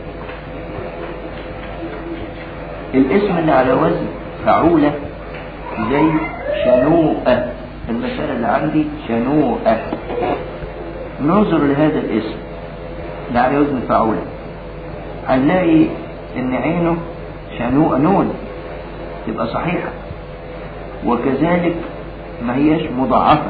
الاسم اللي على وزن فعولة زي شنوءة المسألة اللي عندي شنوءة ننظر لهذا الاسم اللي على وزن فعولة هنلاقي ان عينه شنوءة نون تبقى صحيحة وكذلك ما هيش مضاعفة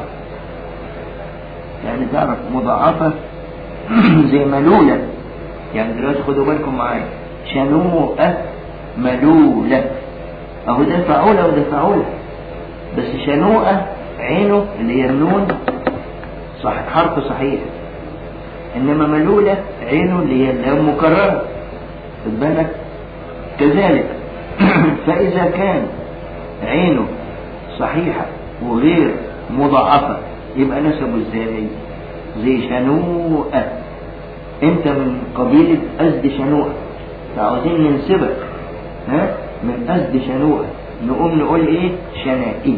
يعني تعرف مضاعفة زي ملولة يعني دلوقتي خدوا بالكم معايا شنوءة ملولة اهو ده فعولة وده فعولة بس شنوءة عينه اللي هي النون صح حرف صحيح انما ملولة عينه اللي هي اللام مكررة خد بالك كذلك فاذا كان عينه صحيحة وغير مضاعفة يبقى نسبه ازاي زي شنوءة انت من قبيلة أزد شنوءة فعاوزين ننسبك ها من أزد شنوءة نقوم نقول ايه شنائي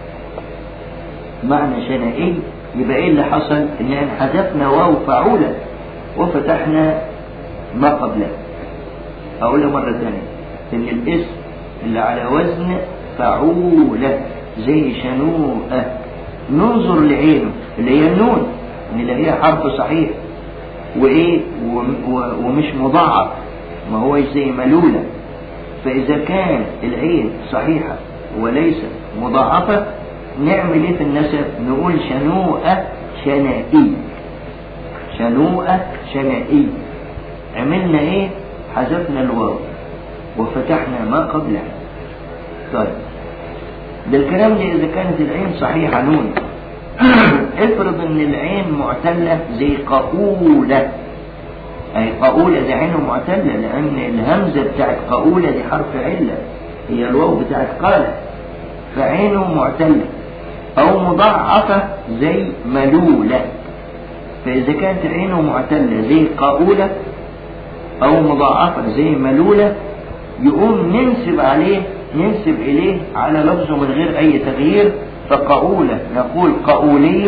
معنى شنائي يبقى ايه اللي حصل ان حذفنا واو فعولة وفتحنا ما قبله اقولها مرة ثانية ان الاسم اللي على وزن فعولة زي شنوءة ننظر لعينه اللي هي النون اللي هي حرف صحيح وايه ومش مضاعف ما هو زي ملولة فاذا كان العين صحيحة وليس مضاعفة نعمل ايه في النسب نقول شنوءة شنائي شنوءة شنائي عملنا ايه حذفنا الواو وفتحنا ما قبلها طيب ده الكلام ده اذا كانت العين صحيحة نون افرض ان العين معتلة زي قؤولة اي قؤولة دي عينه معتلة لان الهمزة بتاعت قؤولة دي حرف علة هي الواو بتاعت قالة فعينه معتلة او مضاعفة زي ملولة فاذا كانت عينه معتلة زي قؤولة او مضاعفة زي ملولة يقوم ننسب عليه ننسب اليه على لفظه من غير اي تغيير فقؤولة نقول قؤولي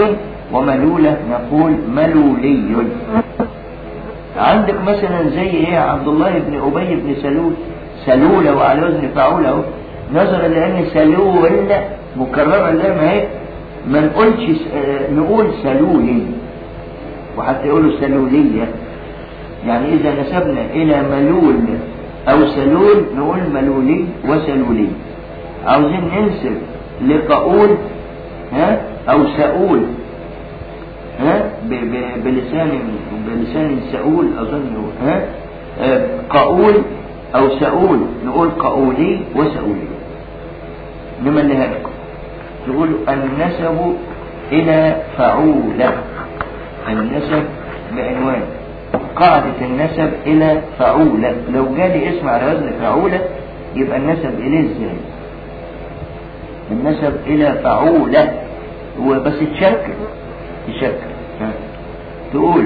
وملولة نقول ملولي عندك مثلا زي ايه عبد الله بن ابي بن سلول سلولة وعلى وزن فعولة اهو نظرا لان سلول مكررة زي ما هي ما نقولش س- آه، نقول سلولي وحتى يقولوا سلولية يعني إذا نسبنا إلى ملول أو سلول نقول ملولي وسلولي عاوزين ننسب لقاول ها أو سؤول ها ب- ب- بلسان بلسان سؤول أظن ها آه، قاول أو سؤول نقول قاولي وسؤولي نمليها لكم تقول النسب إلى فعولة النسب بعنوان قاعدة النسب إلى فعولة لو جالي اسم على وزن فعولة يبقى النسب إليه ازاي النسب إلى فعولة هو بس تشكل تشكل ها. تقول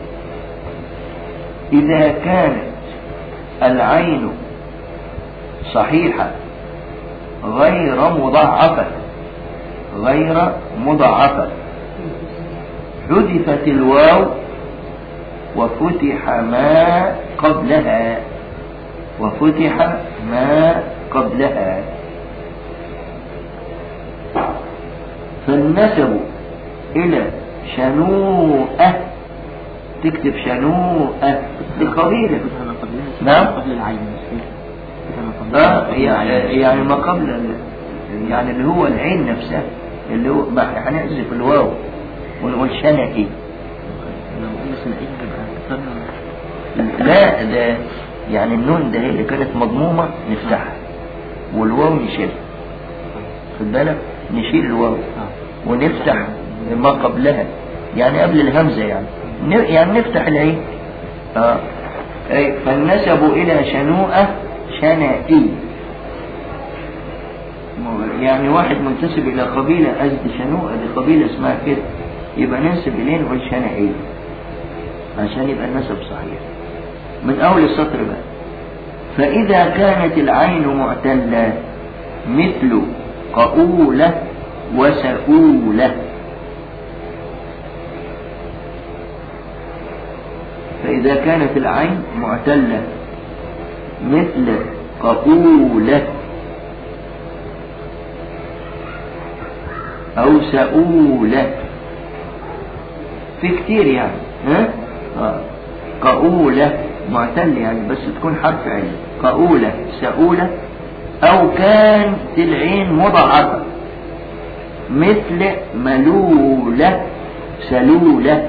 إذا كانت العين صحيحة غير مضاعفة غير مضاعفة حذفت الواو وفتح ما قبلها وفتح ما قبلها فالنسب إلى شنوءة تكتب شنوءة لقبيلة نعم. قبل العين كما قبل آه يعني يعني ما قبل ال- يعني اللي هو العين نفسها اللي هو ما هنحذف الواو ونقول شنكي لو قلنا سنائية يبقى كتبنا لا ده يعني النون ده هي اللي كانت مضمومة نفتحها والواو نشيلها خد بالك نشيل الواو اه ونفتح ما قبلها يعني قبل الهمزة يعني ن- يعني نفتح العين اه أي فالنسب إلى شنوءة شنائي م- يعني واحد منتسب إلى قبيلة قصد شنوءة دي قبيلة اسمها كده يبقى ننسب إليه نقول شنائي عشان يبقى النسب صحيح من أول السطر بقى فإذا كانت العين معتلة مثل قؤولة وسؤولة فإذا كانت العين معتلة مثل قؤولة أو سؤولة في كتير يعني ها؟ آه. قؤولة معتل يعني بس تكون حرف عين قؤولة سؤولة أو كان العين مضاعفة مثل ملولة سلولة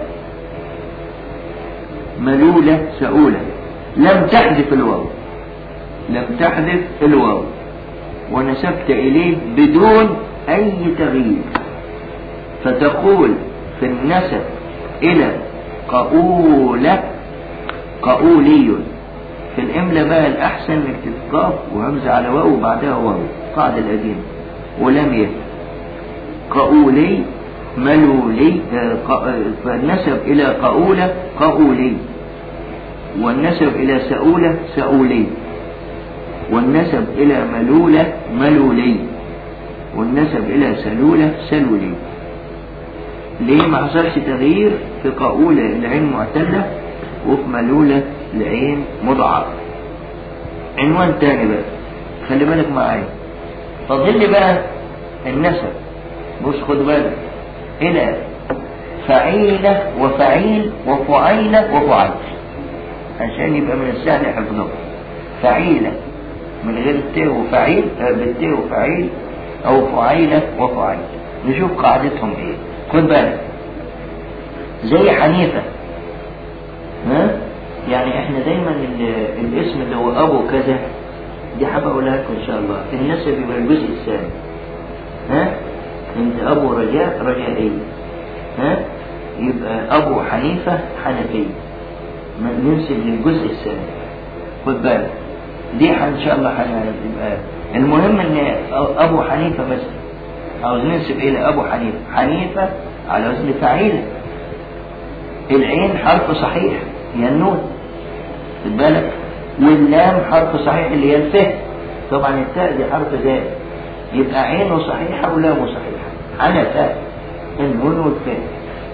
ملولة سؤولة لم تحذف الواو لم تحذف الواو ونسبت إليه بدون أي تغيير فتقول في النسب إلى قؤولة قؤولي في الإملة بقى الأحسن نكتب قاف وهمزة على واو وبعدها واو قاعدة القديمة ولم ي قؤولي ملولي آه، ق- آه، فالنسب إلى قؤولة قؤولي والنسب إلى سؤولة سؤولي والنسب إلى ملولة ملولي والنسب إلى سلولة سلولي ليه ما حصلش تغيير في قؤولة العين معتلة وفي ملولة العين مضاعفة عنوان تاني بقى خلي بالك معايا فاضل لي بقى النسب بص خد بالك إلى فعيلة وفعيل وفعيلة وفعيل عشان يبقى من السهل حفظه فعيلة من غير الت وفعيل آه، بالت وفعيل أو فعيلة وفعيل نشوف قاعدتهم إيه خد بالك زي حنيفة ها يعني احنا دايما ال- الاسم اللي هو ابو كذا دي حابة اقولها لكم ان شاء الله النسب يبقى الجزء الثاني ها انت ابو رجاء رجائي ها يبقى ابو حنيفة حنفي ن- ننسب للجزء الثاني خد بالك دي ح- ان شاء الله هنبقى المهم ان أ- ابو حنيفة بس عاوز ننسب الى ابو حنيفة حنيفة على وزن فعيلة العين حرف صحيح هي النون خد بالك واللام حرف صحيح اللي هي الفه طبعا التاء دي حرف زائد يبقى عينه صحيحة ولامه صحيحة حنفة النون والفه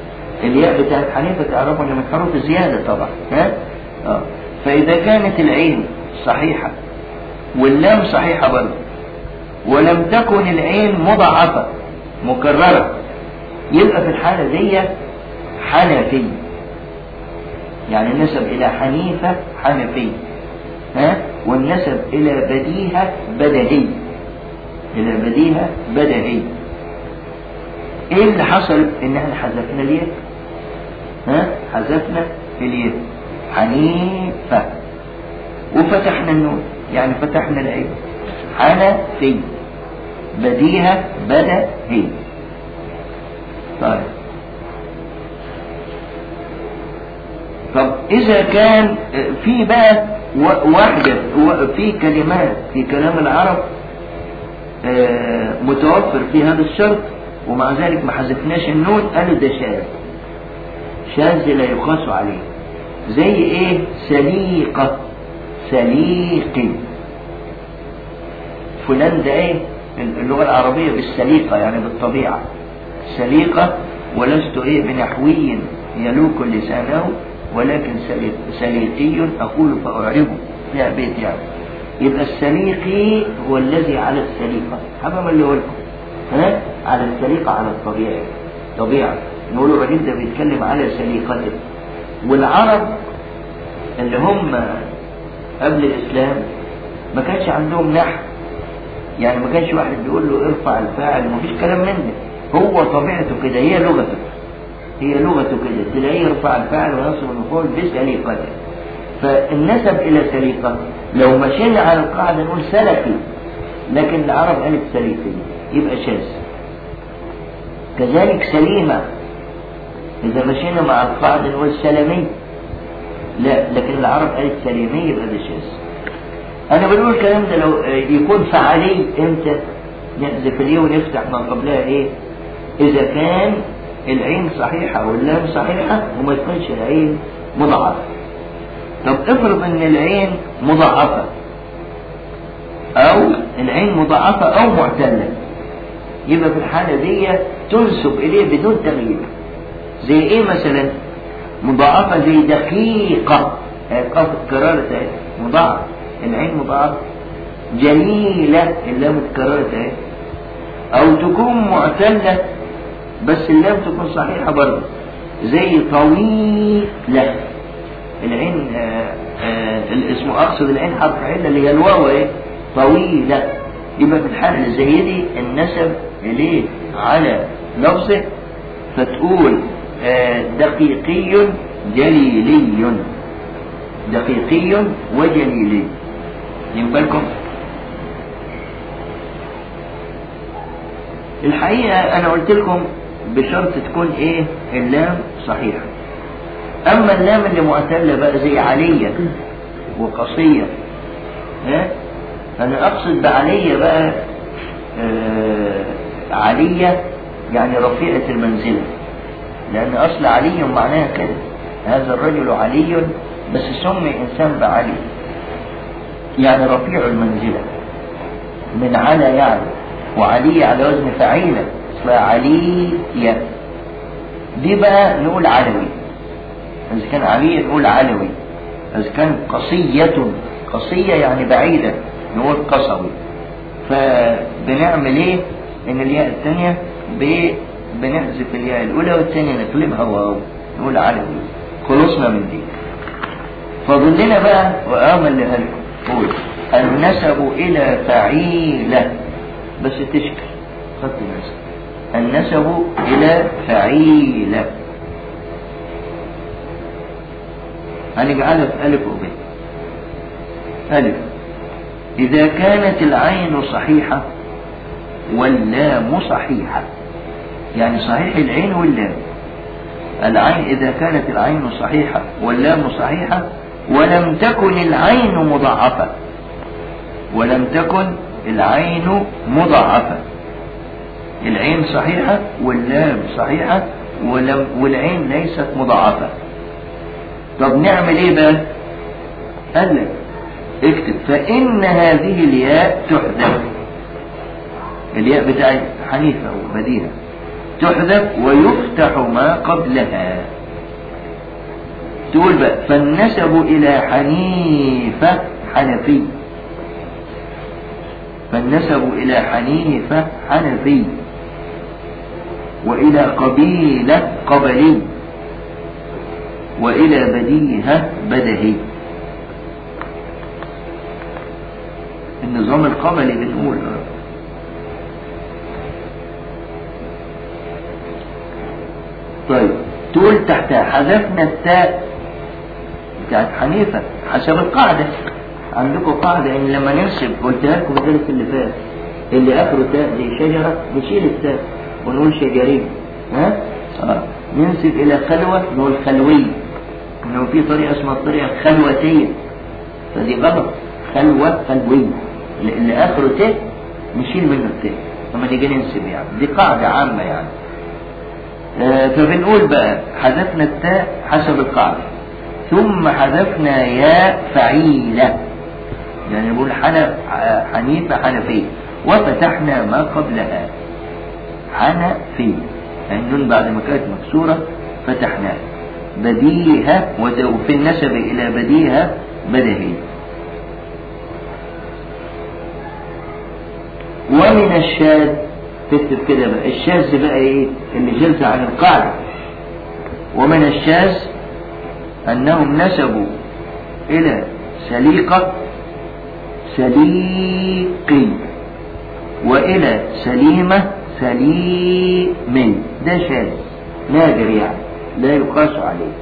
الياء بتاعت حنيفة تعرفوا ان من حروف الزيادة طبعا ها اه فإذا كانت العين صحيحة واللام صحيحة برضه ولم تكن العين مضاعفة مكررة يبقى في الحالة دي حنفي يعني النسب إلى حنيفة حنفي ها والنسب إلى بديهة بدهي إلى بديهة بدهي إيه اللي حصل إن احنا حذفنا الياء ها حذفنا الياء حنيفة وفتحنا النون يعني فتحنا العين حنفي بديهة بدهي طيب طب إذا كان في بقى واحدة في كلمات في كلام العرب متوفر في هذا الشرط ومع ذلك ما حذفناش النون قالوا ده شاذ شاذ لا يقاس عليه زي ايه سليقة سليق فلان ده ايه اللغة العربية بالسليقة يعني بالطبيعة سليقة ولست ايه بنحوي يلوك لسانه ولكن سليق سليقي أقول فأعربه فيها بيت يعني يبقى السليقي هو الذي على السليقة حبا اللي هو لكم ها على السليقة على الطبيعة طبيعة نقول الراجل ده بيتكلم على سليقته والعرب اللي هم قبل الإسلام ما كانش عندهم نحو يعني ما كانش واحد بيقول له ارفع الفاعل ما فيش كلام من ده هو طبيعته كده هي لغته هي لغته كده تلاقيه يرفع الفاعل وينصب المفعول بسليقته فالنسب إلى سليقة لو مشينا على القاعدة نقول سلفي لكن العرب قالت سليقي يبقى شاذ كذلك سليمة إذا مشينا مع القاعدة نقول سلمي لا لكن العرب قالت سليمي يبقى ده شاذ أنا بقول الكلام ده لو يكون فعلي إمتى نحذف ليه ونفتح ما قبلها إيه إذا كان العين صحيحة واللام صحيحة وما تكونش العين مضاعفة طب افرض ان العين مضاعفة او العين مضاعفة او معتلة يبقى في الحالة دي تنسب اليه بدون تغيير زي ايه مثلا مضاعفة زي دقيقة قف كرارة اهي مضاعف العين مضاعفة جليلة اللام اتكررت اهي او تكون معتلة بس اللام تكون صحيحة برضه زي طويلة العين آآ آآ الاسم اقصد العين حرف علة اللي هي الواو ايه طويلة يبقى في الحالة اللي زي دي النسب اليه على لفظه فتقول دقيقي جليلي دقيقي وجليلي يبقى لكم الحقيقة أنا قلت لكم بشرط تكون إيه اللام صحيحة أما اللام اللي معتلة بقى زي علية وقصية ها أنا أقصد بعلية بقى آه علية يعني رفيعة المنزلة لأن أصل علي معناها كده هذا الرجل علي بس سمي إنسان بعلي يعني رفيع المنزلة من على يعني وعلي على وزن فعيلة اسمها علية دي بقى نقول علوي إذا كان علي نقول علوي إذا كان قصية قصية يعني بعيدة نقول قصوي فبنعمل ايه ان الياء الثانية بنحذف الياء الاولى والثانية نقلبها واو نقول علوي خلصنا من دي فاضل لنا بقى وامل لها قول النسب الى فعيلة بس تشكل خط النسب النسب الى فعيلة هنجعلها في ألف وب ألف إذا كانت العين صحيحة واللام صحيحة يعني صحيح العين واللام العين إذا كانت العين صحيحة واللام صحيحة ولم تكن العين مضاعفة ولم تكن العين مضاعفة العين صحيحة واللام صحيحة ولم والعين ليست مضاعفة طب نعمل ايه بقى قال لك اكتب فإن هذه الياء تحذف الياء بتاعت حنيفة وبديهة تحذف ويفتح ما قبلها تقول بقى فالنسب إلى حنيفة حنفي فالنسب إلى حنيفة حنفي وإلى قبيلة قبلي وإلى بديهة بدهي النظام القبلي بنقول طيب تقول تحتها حذفنا التاء بتاعت حنيفة حسب القاعدة عندكم قاعدة ان لما ننسب قلتها لكم الدرس اللي فات اللي اخره تاء زي شجرة نشيل التاء ونقول شجرين ها؟ آه. ننسب الى خلوة نقول خلوي انه في طريقة اسمها الطريقة خلوتية فدي غلط خلوة خلوية اللي اللي اخره تاء نشيل منه التاء لما نيجي ننسب يعني دي قاعدة عامة يعني آه، فبنقول بقى حذفنا التاء حسب القاعدة ثم حذفنا ياء فعيلة يعني نقول حنف حنيفة حنفية وفتحنا ما قبلها حنفية يعني النون بعد ما كانت مكسورة فتحناها بديهة وت- وفي النسب إلى بديهة بدهي ومن الشاذ تكتب كده بقى الشاذ بقى ايه اللي جلس عن القاعدة ومن الشاذ انهم نسبوا الى سليقة سليقي والى سليمة سليمي ده شاذ نادر يعني لا يقاس عليه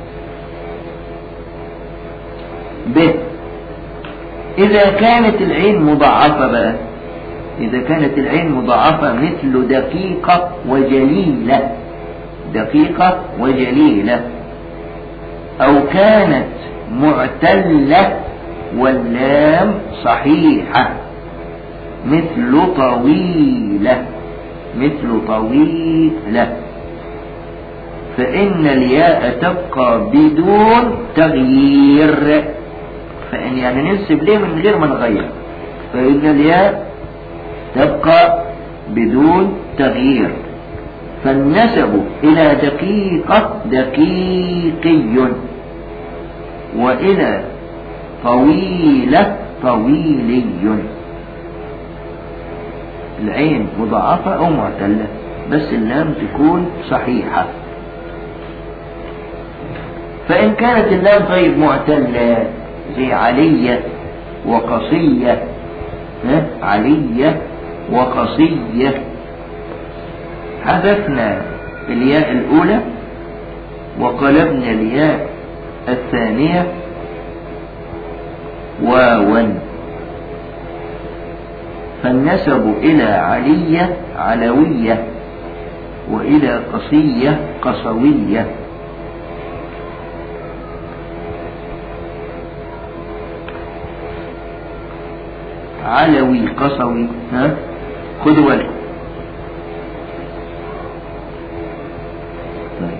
ب إذا كانت العين مضاعفة بقى إذا كانت العين مضاعفة مثل دقيقة وجليلة دقيقة وجليلة أو كانت معتلة واللام صحيحة مثل طويلة مثل طويلة فإن الياء تبقى بدون تغيير فإن يعني ننسب ليه من غير ما نغير فإن الياء تبقى بدون تغيير فالنسب إلى دقيقة دقيقي وإلى طويلة طويلي العين مضاعفة أو معتلة بس اللام تكون صحيحة فإن كانت اللام طيب معتلة زي علية وقصية ها؟ علية وقصية حذفنا الياء الأولى وقلبنا الياء الثانية واوا فالنسب إلى علية علوية وإلى قصية قصوية علوي قصوي ها خدوا بالكم طيب.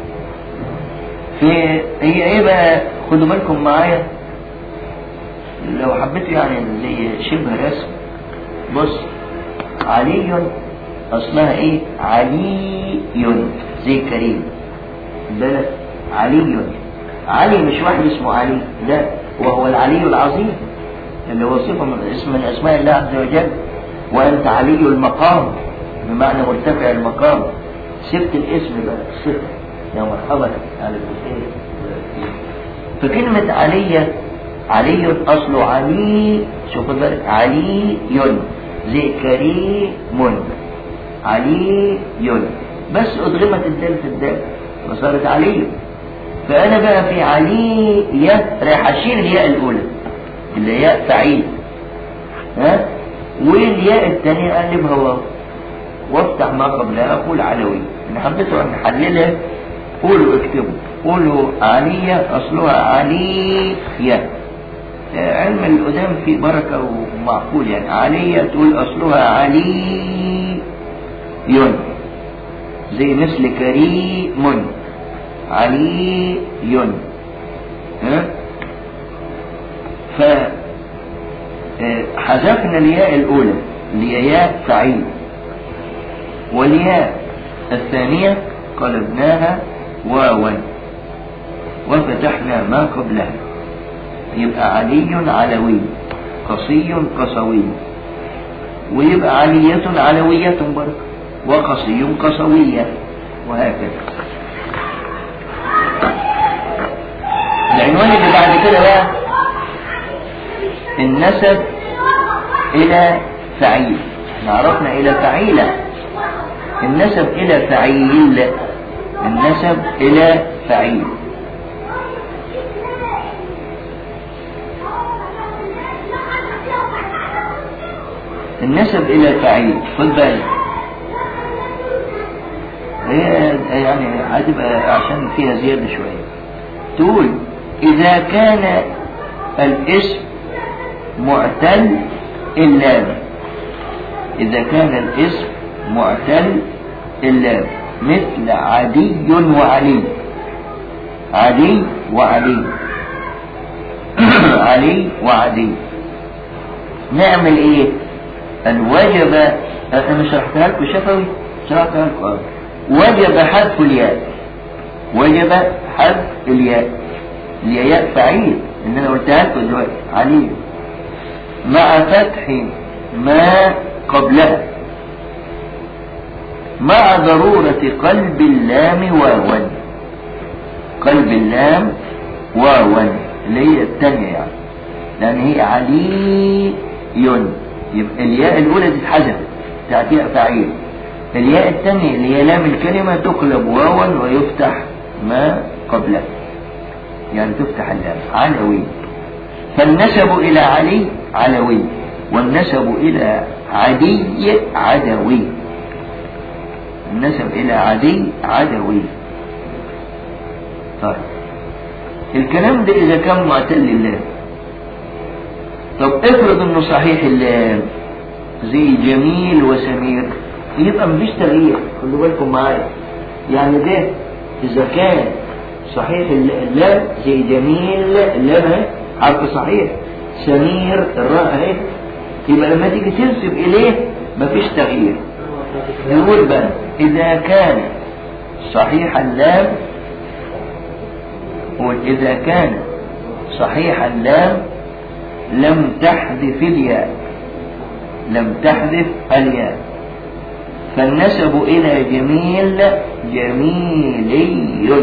في هي ايه بقى خدوا بالكم معايا لو حبيتوا يعني زي شبه رسم بص علي اصلها ايه علي زي كريم بالك علي علي مش واحد اسمه علي لا وهو العلي العظيم اللي هو صفة من اسم من أسماء الله عز وجل وأنت علي المقام بمعنى مرتفع المقام سبت الاسم بقى صفة يا مرحبا على الخير فكلمة علي علي أصله علي شوف بالك علي زي كريم علي بس أدغمت الدال في الدال وصارت علي فأنا بقى في علي رايح أشيل الياء الأولى اللي هي فعيل ها والياء الثانية أقلبها واو وافتح ما قبلها أقول علوي إن حبيتوا أن نحللها قولوا اكتبوا قولوا علية أصلها علية علم القدام في بركة ومعقول يعني علية تقول أصلها علي زي مثل كريم علي ها فحذفنا الياء الأولى اللي هي ياء فعيل والياء الثانية قلبناها واوا وفتحنا ما قبلها يبقى علي علوي قصي قصوي ويبقى علية علوية برضه وقصي قصوية وهكذا العنوان اللي بعد كده بقى النسب إلى فعيل احنا عرفنا إلى فعيلة النسب إلى فعيل النسب إلى فعيل النسب إلى فعيل خد بالك هي يعني هتبقى عشان فيها زيادة شوية تقول إذا كان الاسم معتل اللام إذا كان الاسم معتل اللام مثل عدي وعلي علي وعلي علي وعدي نعمل ايه ان وجب انا شرحتها لكم شفوي شرحتها لكم آه. وجب حذف الياء وجب حذف الياء الياء فعيل ان انا قلتها لكم دلوقتي علي مع فتح ما قبلها مع ضرورة قلب اللام واوا قلب اللام واوا اللي هي الثانية يعني لأن هي علي يبقى الياء الأولى تتحذف تأتيها فعيل الياء الثانية اللي هي لام الكلمة تقلب واوا ويفتح ما قبلها يعني تفتح اللام علوي فالنسب إلى علي علوي والنسب إلى عدي عدوي النسب إلى عدي عدوي طيب الكلام ده إذا كان معتل اللام طب افرض انه صحيح اللام زي جميل وسمير يبقى مفيش تغيير خلوا بالكم معايا يعني ده اذا كان صحيح اللام زي جميل اللام اهي حرف صحيح سمير الراء اهي يبقى لما تيجي تنسب اليه مفيش تغيير يقول بقى اذا كان صحيح اللام قول اذا كان صحيح اللام لم تحذف الياء لم تحذف الياء فالنسب إلى جميل جميلي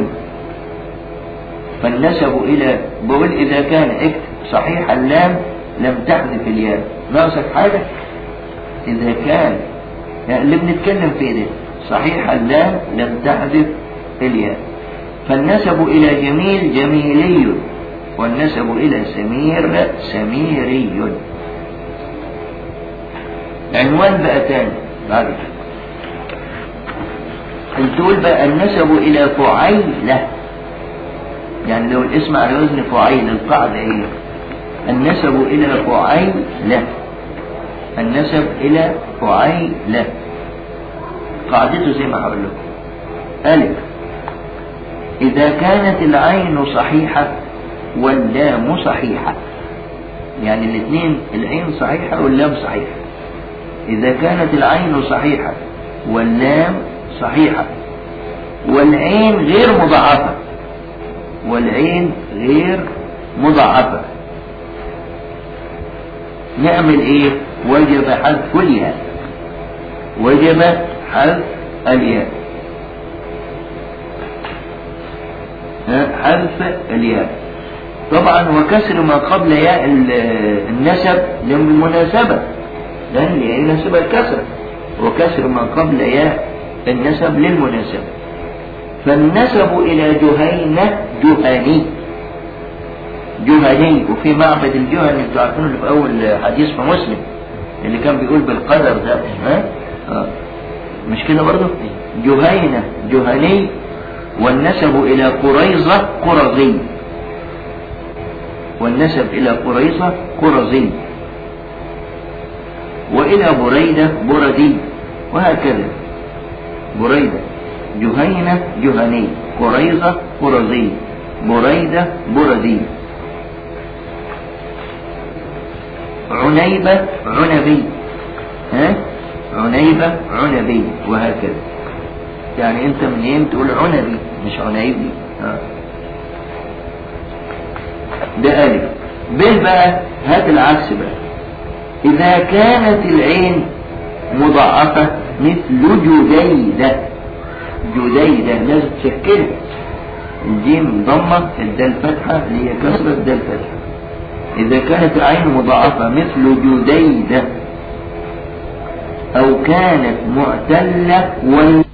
فالنسب إلى بقول إذا كان اكتب صحيح اللام لم تحذف الياء ناقصك حاجة إذا كان يعني اللي بنتكلم فيه ده صحيح اللام لم تحذف الياء فالنسب إلى جميل جميلي والنسب إلى سمير سميري عنوان بقى تاني بعد كده تقول بقى النسب إلى فعيلة يعني لو الاسم على وزن فعيل القاعدة ايه النسب إلى فعيلة النسب إلى فعيلة قاعدته زي ما هقول لكم ألف إذا كانت العين صحيحة واللام صحيحة يعني الاثنين العين صحيحة واللام صحيحة إذا كانت العين صحيحة واللام صحيحة والعين غير مضاعفة والعين غير مضاعفة نعمل ايه وجب حذف الياء وجب حذف الياء حذف الياء طبعا وكسر ما قبل ياء النسب للمناسبة لأن الياء يناسب الكسر وكسر ما قبل ياء النسب للمناسبة فالنسب إلى جهينة جهني جهني وفي معبد الجهني انتوا عارفين اللي في أول حديث في مسلم اللي كان بيقول بالقدر ده ها؟ آه. مش كده برضه جهينة جهني والنسب إلى قريظة قرظي والنسب إلى قريظة قرظي وإلى بريدة بردي وهكذا بريدة جهينة جهني قريظة قرظي بريدة بردي عنيبة عنبي ها عنيبة عنبي وهكذا يعني انت منين تقول عنبي مش عنيبي آه. ده ألف ب بقى هات العكس بقى إذا كانت العين مضاعفة مثل جديدة جديدة لازم تشكلها الجيم ضمة الدال فتحة اللي هي كسرة الدال فتحة إذا كانت العين مضاعفة مثل جديدة أو كانت معتلة وال